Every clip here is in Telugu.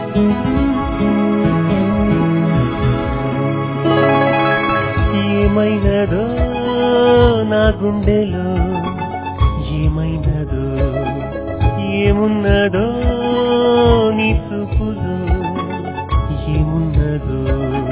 ఏమైనదో నా గుండెలో ఏమైనదో ఏమున్నదో నీ చూపులో ఏమున్నదో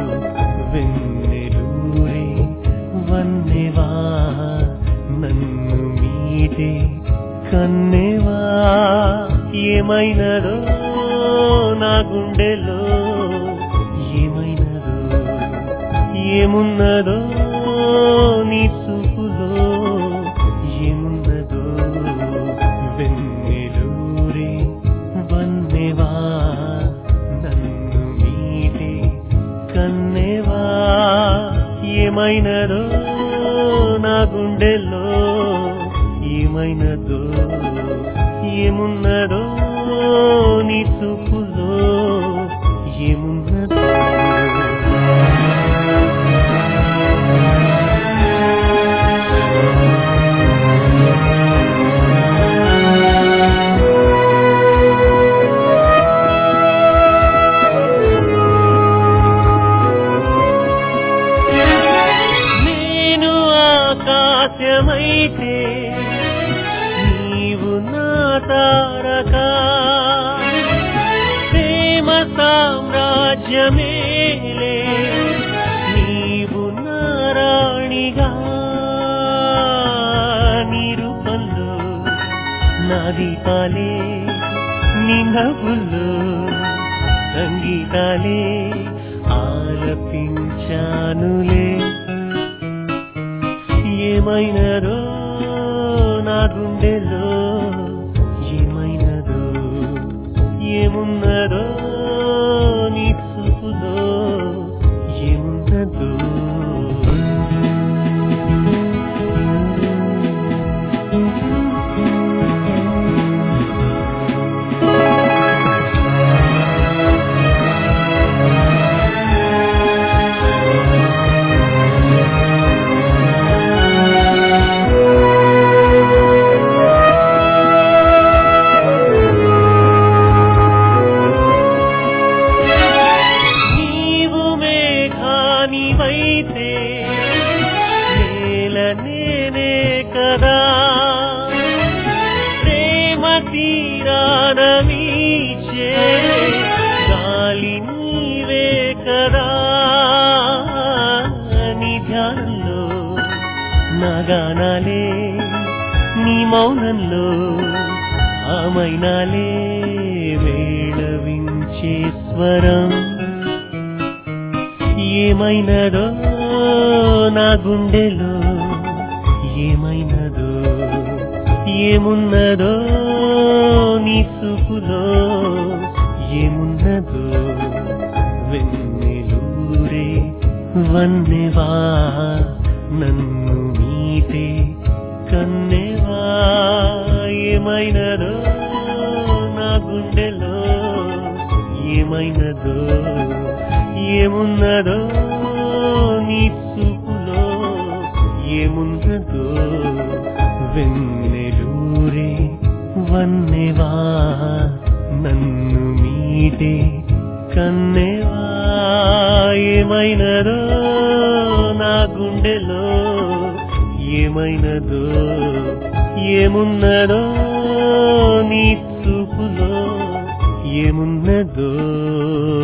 వెన్నెలూరే వన్నెవా నన్ను మీటే కన్నెవా ఏమైనదో నా గుండెలో ఏమైనదో ఏమున్నదో నీ చూపులో ఏమున్నదో వెన్నెలూరే వన్నెవా నన్ను మీటే కన్నెవా ఏమైనదో నా గుండెల్లో ఏమైనదో ఏమున్నదో నీ చూపులో ఏమున్నదో నేను ఆకాశమైతే నీవు నా తారక ప్రేమ సామ్రాజ్యమేలే నీవు నా రాణిగా నీ రూపంలో నా దీపాలే నీ నవ్వుల్లో సంగీతాలే ఆలపించానులే ఏమైనదో నా గుండెలో ఏమైనదో ఏమున్నదో నీ చూపులో ఏమున్నదో నీవు మేఘానివైతే నేల నేనే కదా ప్రేమ తీరాన వీచే గాలి నీవే కదా నీ ధ్యానంలో నా గానాలే నీ మౌనంలో ఆమైనాలే మేళవించే స్వరం ఏమైనదో నా గుండెలో ఏమైనదో ఏమున్నదో నీ చూపులో ఏమున్నదో వెన్నెలూరే వన్నెవా నన్ను మీటే కన్నెవా ఏమైనదో నా గుండెలో ఏమైనదో ఏమున్నదో నీ చూపులో ఏమున్నదో వెన్నెలూరే వన్నెవా నన్ను మీటే కన్నెవా ఏమైనదో నా గుండెలో ఏమైనదో ఏమున్నదో నీ చూపులో ఏమున్నదో